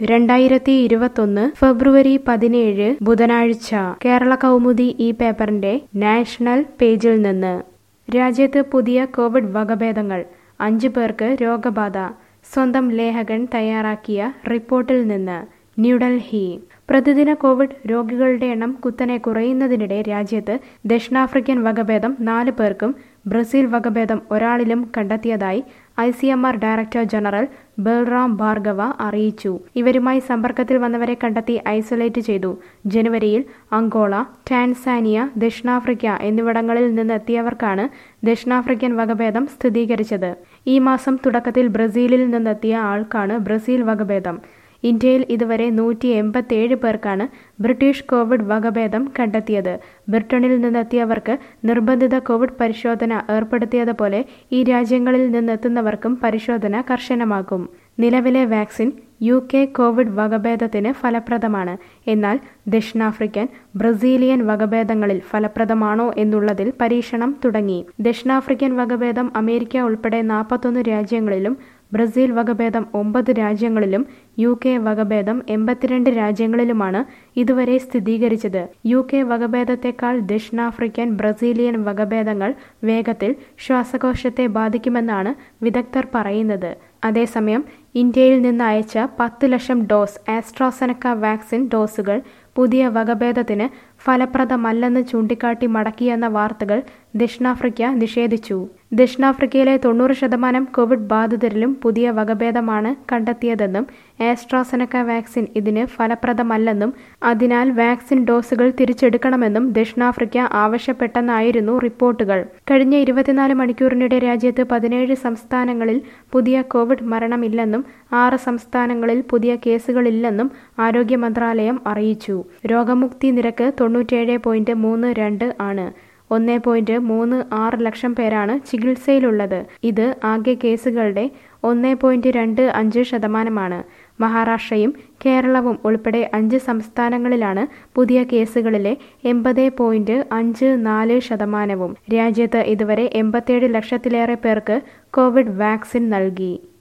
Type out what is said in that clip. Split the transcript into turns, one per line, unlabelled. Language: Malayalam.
രണ്ടായിരത്തി ഇരുപത്തൊന്ന് ഫെബ്രുവരി പതിനേഴ് ബുധനാഴ്ച കേരള കൗമുദി ഈ പേപ്പറിന്റെ നാഷണൽ പേജിൽ നിന്ന് രാജ്യത്ത് പുതിയ കോവിഡ് വകഭേദങ്ങൾ അഞ്ചു പേർക്ക് രോഗബാധ സ്വന്തം ലേഖകൻ തയ്യാറാക്കിയ റിപ്പോർട്ടിൽ നിന്ന് ന്യൂഡൽഹി പ്രതിദിന കോവിഡ് രോഗികളുടെ എണ്ണം കുത്തനെ കുറയുന്നതിനിടെ രാജ്യത്ത് ദക്ഷിണാഫ്രിക്കൻ വകഭേദം നാല് പേർക്കും ബ്രസീൽ വകഭേദം ഒരാളിലും കണ്ടെത്തിയതായി I C M R director general Balram Bhargava അറിയിച്ചു ഇവരുമായി സമ്പർക്കത്തിൽ വന്നവരെ കണ്ടെത്തി ഐസൊലേറ്റ് ചെയ്തു ജനുവരിയിൽ അങ്കോള ടാൻസാനിയ ദക്ഷിണാഫ്രിക്ക എന്നിവിടങ്ങളിൽ നിന്നെത്തിയവർക്കാണ് ദക്ഷിണാഫ്രിക്കൻ വകഭേദം സ്ഥിരീകരിച്ചത് ഈ മാസം തുടക്കത്തിൽ ബ്രസീലിൽ നിന്നെത്തിയ ആൾക്കാണ് ബ്രസീൽ വകഭേദം ഇന്ത്യയിൽ ഇതുവരെ നൂറ്റി എൺപത്തേഴ് പേർക്കാണ് ബ്രിട്ടീഷ് കോവിഡ് വകഭേദം കണ്ടെത്തിയത് ബ്രിട്ടനിൽ നിന്നെത്തിയവർക്ക് നിർബന്ധിത കോവിഡ് പരിശോധന ഏർപ്പെടുത്തിയതുപോലെ ഈ രാജ്യങ്ങളിൽ നിന്നെത്തുന്നവർക്കും പരിശോധന കർശനമാക്കും നിലവിലെ വാക്സിൻ യു കെ കോവിഡ് വകഭേദത്തിന് ഫലപ്രദമാണ് എന്നാൽ ദക്ഷിണാഫ്രിക്കൻ ബ്രസീലിയൻ വകഭേദങ്ങളിൽ ഫലപ്രദമാണോ എന്നുള്ളതിൽ പരീക്ഷണം തുടങ്ങി ദക്ഷിണാഫ്രിക്കൻ വകഭേദം അമേരിക്ക ഉൾപ്പെടെ നാൽപ്പത്തൊന്ന് രാജ്യങ്ങളിലും ബ്രസീൽ വകഭേദം ഒമ്പത് രാജ്യങ്ങളിലും യു കെ വകഭേദം എൺപത്തിരണ്ട് രാജ്യങ്ങളിലുമാണ് ഇതുവരെ സ്ഥിരീകരിച്ചത് യു കെ വകഭേദത്തെക്കാൾ ദക്ഷിണാഫ്രിക്കൻ ബ്രസീലിയൻ വകഭേദങ്ങൾ വേഗത്തിൽ ശ്വാസകോശത്തെ ബാധിക്കുമെന്നാണ് വിദഗ്ധർ പറയുന്നത് അതേസമയം ഇന്ത്യയിൽ നിന്ന് അയച്ച പത്ത് ലക്ഷം ഡോസ് ആസ്ട്രാസെനക്ക വാക്സിൻ ഡോസുകൾ പുതിയ വകഭേദത്തിന് ഫലപ്രദമല്ലെന്ന് ചൂണ്ടിക്കാട്ടി മടക്കിയെന്ന വാർത്തകൾ ദക്ഷിണാഫ്രിക്ക നിഷേധിച്ചു ദക്ഷിണാഫ്രിക്കയിലെ തൊണ്ണൂറ് ശതമാനം കോവിഡ് ബാധിതരിലും പുതിയ വകഭേദമാണ് കണ്ടെത്തിയതെന്നും ആസ്ട്രാസെനക്ക വാക്സിൻ ഇതിന് ഫലപ്രദമല്ലെന്നും അതിനാൽ വാക്സിൻ ഡോസുകൾ തിരിച്ചെടുക്കണമെന്നും ദക്ഷിണാഫ്രിക്ക ആവശ്യപ്പെട്ടെന്നായിരുന്നു റിപ്പോർട്ടുകൾ കഴിഞ്ഞ ഇരുപത്തിനാല് മണിക്കൂറിനിടെ രാജ്യത്ത് പതിനേഴ് സംസ്ഥാനങ്ങളിൽ പുതിയ കോവിഡ് മരണമില്ലെന്നും ആറ് സംസ്ഥാനങ്ങളിൽ പുതിയ കേസുകളില്ലെന്നും ആരോഗ്യ മന്ത്രാലയം അറിയിച്ചു രോഗമുക്തി നിരക്ക് തൊണ്ണൂറ്റേഴ് പോയിന്റ് മൂന്ന് രണ്ട് ആണ് ഒന്ന് പോയിന്റ് മൂന്ന് ആറ് ലക്ഷം പേരാണ് ചികിത്സയിലുള്ളത് ഇത് ആകെ കേസുകളുടെ ഒന്ന് പോയിന്റ് രണ്ട് അഞ്ച് ശതമാനമാണ് മഹാരാഷ്ട്രയും കേരളവും ഉൾപ്പെടെ അഞ്ച് സംസ്ഥാനങ്ങളിലാണ് പുതിയ കേസുകളിലെ എൺപത് പോയിന്റ് അഞ്ച് നാല് ശതമാനവും രാജ്യത്ത് ഇതുവരെ എൺപത്തിയേഴ് ലക്ഷത്തിലേറെ പേർക്ക് കോവിഡ് വാക്സിൻ നൽകി